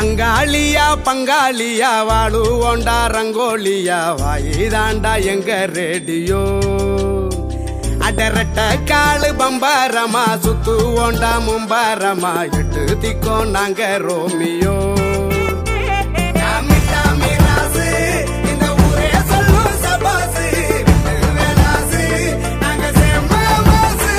அங்காளியா பங்காளியா வாழுவோண்டா ரங்கோலியா வாயிதாண்டா எங்க ரேடியோ அடரட்ட காலு பம்பாரமா சுத்துவோண்டா மும்பாரமா எட்டு திக்கோ நாங்க ரோமியோ டாமி டாமி ராசு, இந்த ஊரே சொல்லும் சபாசு. விட்டு வேலாசு, நாங்க செம்ம மாசு.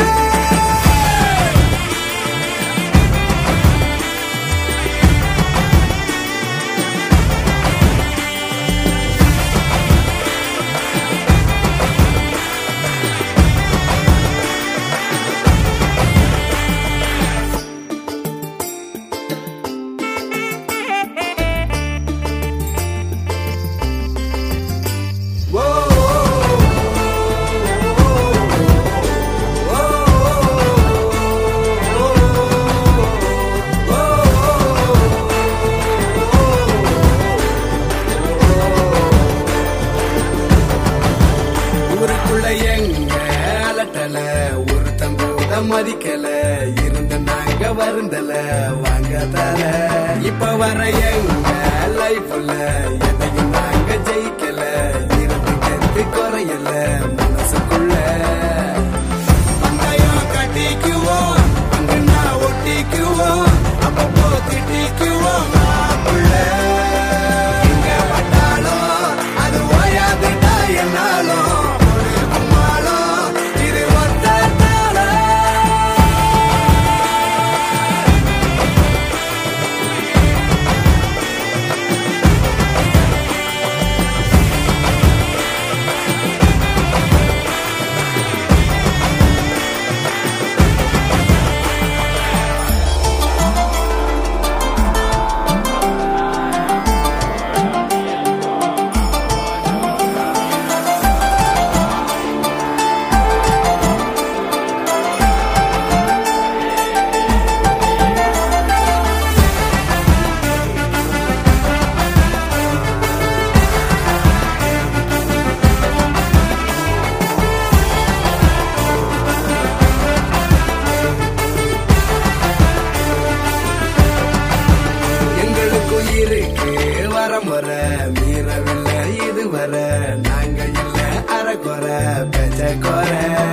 ஊருக்குள்ள எங்க அலட்டல ஒருத்தன் கூட மதிக்கல இருந்த நாங்க வருந்தல வாங்க தல இப்ப வர எங்க லைஃப்ல எதையும் நாங்க ஜெயிக்கல இருந்து கத்து குறையல மனசுக்குள்ள பந்தயம் கட்டிக்குவோம் அங்கன்னா ஒட்டிக்குவோம் அப்பப்போ திட்டிக்குவோம் மாப்பிள்ள எங்க பட்டாலும் அது ஓயாதுடா என்னாலும் ஒரு கும்மாளம் இது ஒத்தால எங்களுக்கும் இருக்கு வரமுற மீறவில்லை இது வர நாங்க இல்ல அறக்குற பெச்ச குறை